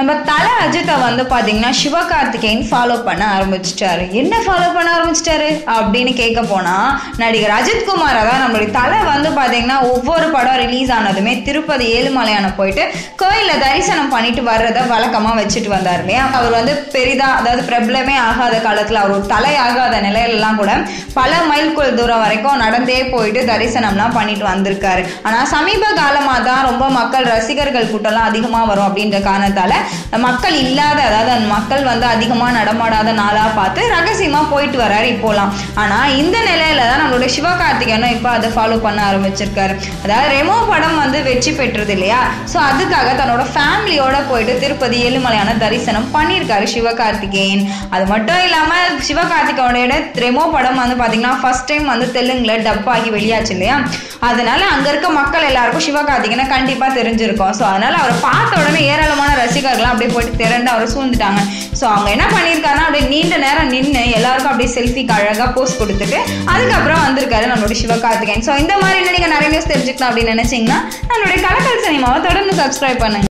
நம்ம தல அஜித்தை வந்து பாத்தீங்கன்னா சிவகார்த்திகேயன் ஃபாலோ பண்ண ஆரம்பிச்சிட்டாரு என்ன ஃபாலோ பண்ண ஆரம்பிச்சிட்டாரு அப்படின்னு கேட்க போனா நடிகர் அஜித் குமார் அதான் நம்மளுடைய தலை வந்து பாத்தீங்கன்னா ஒவ்வொரு படம் ரிலீஸ் ஆனதுமே திருப்பதி ஏழுமலையான போயிட்டு கோயில்ல தரிசனம் பண்ணிட்டு வர்றத வழக்கமா வச்சுட்டு வந்தார் இல்லையா அவர் வந்து பெரிதா அதாவது பிரபலமே ஆகாத காலத்துல அவர் ஒரு தலை ஆகாத நிலையிலலாம் கூட பல மைல்குள் தூரம் வரைக்கும் நடந்தே போயிட்டு தரிசனம்லாம் பண்ணிட்டு வந்திருக்காரு ஆனா சமீப காலமா தான் ரொம்ப மக்கள் ரசிகர்கள் கூட்டம்லாம் அதிகமா வரும் அப்படின்ற காரணத்தால மக்கள் இல்லாத அதாவது அந்த மக்கள் வந்து அதிகமா நடமாடாத நாளா பார்த்து ரகசியமா போயிட்டு வராரு இப்போலாம் ஆனா இந்த நிலையில தான் நம்மளுடைய சிவகார்த்திகேயனும் இப்போ அதை ஃபாலோ பண்ண ஆரம்பிச்சிருக்காரு அதாவது ரெமோ படம் வந்து வெற்றி பெற்றது இல்லையா ஸோ அதுக்காக தன்னோட ஃபேமிலியோட போயிட்டு திருப்பதி ஏழுமலையான தரிசனம் பண்ணியிருக்காரு சிவகார்த்திகேயன் அது மட்டும் இல்லாம சிவகார்த்திகேயனோட ரெமோ படம் வந்து பாத்தீங்கன்னா ஃபர்ஸ்ட் டைம் வந்து தெலுங்குல டப் ஆகி வெளியாச்சு இல்லையா அதனால அங்க இருக்க மக்கள் எல்லாருக்கும் சிவகார்த்திகேயனை கண்டிப்பா தெரிஞ்சிருக்கும் ஸோ அதனால அவரை பார்த்த உடனே ஏராளமான ரசிகர்கள்லாம் அப்படியே போயிட்டு திரண்டு அவரை சூழ்ந்துட்டாங்க ஸோ அவங்க என்ன பண்ணியிருக்காருன்னா அப்படியே நீண்ட நேரம் நின்று எல்லாருக்கும் அப்படியே செல்ஃபிக்கு அழகாக போஸ்ட் கொடுத்துட்டு அதுக்கப்புறம் வந்திருக்காரு நம்மளுடைய சிவகார்த்திகேயன் ஸோ இந்த மாதிரி என்ன நீங்கள் நிறைய நியூஸ் தெரிஞ்சுக்கலாம் அப்படின்னு நினைச்சீங்கன்னா நம்மளுடைய கலக்கல் சினிமாவை தொடர்ந்து சப்ஸ்கிரைப் பண்ணுங்க